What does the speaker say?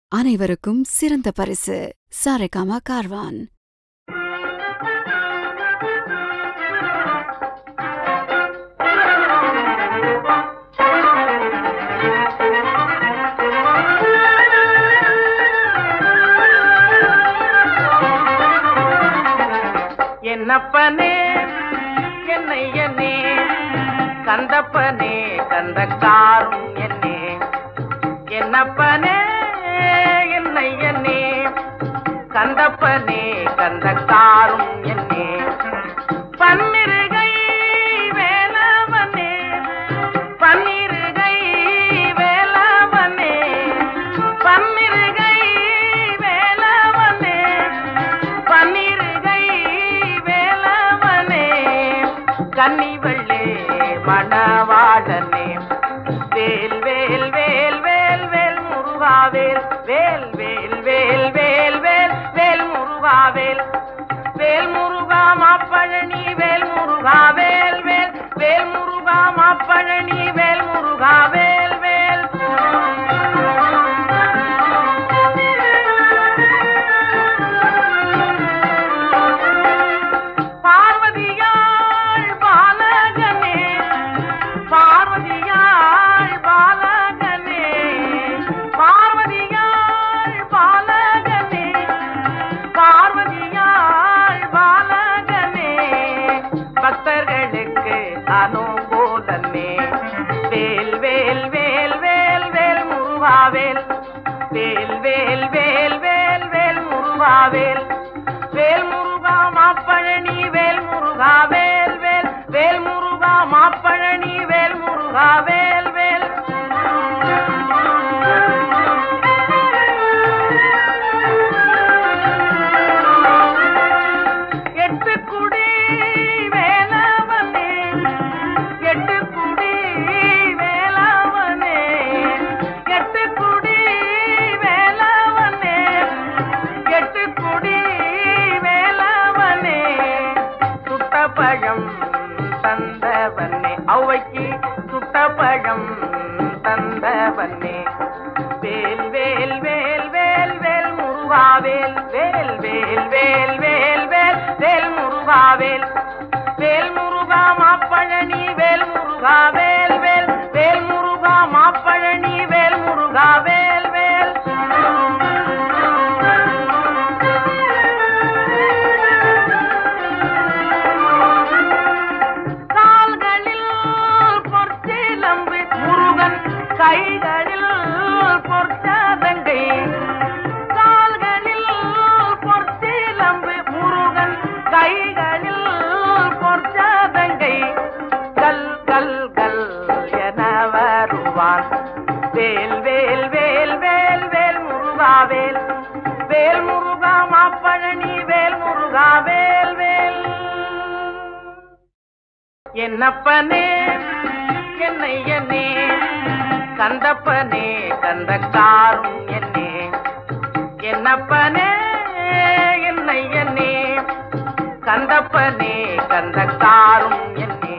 அனைவருக்கும் சிறந்த பரிசு சாரேகாமா கார்வான் என்னப்பனே என்னையனே கந்தப்பனே கந்தக்காரும் என்னே என்னப்பனே என்னையனே கந்தப்பனே கந்தக்காரும் என்னே பன்னிருகை வேலவனே பன்னிருகை வேலவனே பன்னிருகை வேலவனே பன்னிருகை வேலவனே கன்னிவள்ளே மணவாளனே வேல் வேல் வேல் வேல் வேல் முருகாவேல் வேல் வேல் வேல் வேல் வேல் வேல் முருகாவேல் வேல் முருகா மாப்பழனி வேல் முருகா வேல் வேல் வேல் முருகா மாப்பழனி வேல் முருகா வேல் வேல் பார்வதியாள் பாலகனே பார்வதியாள் பாலகனே பார்வதியாள் பாலகனே பார்வதியாள் பாலகனே பக்தர்களுக்கு அனுகூலனே வேல் வேல் வேல் வேல் வேல் முருகாவேல் வேல் வேல் வேல் வேல் வேல் முருகாவேல் வேல் முருகா மாப்பழனி வேல் முருகா வேல் வேல் வேல் முருகா மாப்பழனி வேல் முருகா வேல் வேல் எட்டு குடி வேலவனே எட்டு குடி வேலவனே எட்டு குடி வேலவனே எட்டு குடி வேலவனே சுட்ட பழம் தந்தவனே ஔவைக்கு சுட்ட பழம் தந்தவனே வேல் வேல் வேல் வேல் வேல் முருகாவேல் வேல் வேல் வேல் வேல் வேல் வேல் முருகாவேல் வேல் முருகா மாப்பழனி வேல் முருகா வேல் வேல் வேல் முருகா மாப்பழனி வேல் முருகா வேல் வேல் கால்களில் பொற்சிலம்பு முருகன் கைகளில் பொற்சாதங்கை கால்களில் பொற்சிலம்பு முருகன் கைகளில் பொற்சாதங்கை கல் கல் கல் என வருவான் வேல் வேல் வேல் வேல் வேல் முருகா வேல் வேல் முருகா மாப்பழனி வேல் முருகா வேல் வேல் என்னப்பனே என்னையனே கந்தப்பனே கந்தக்காரும் என்னே என்னப்பனே என்னையனே கந்தப்பனே கந்தக்காரும் என்னே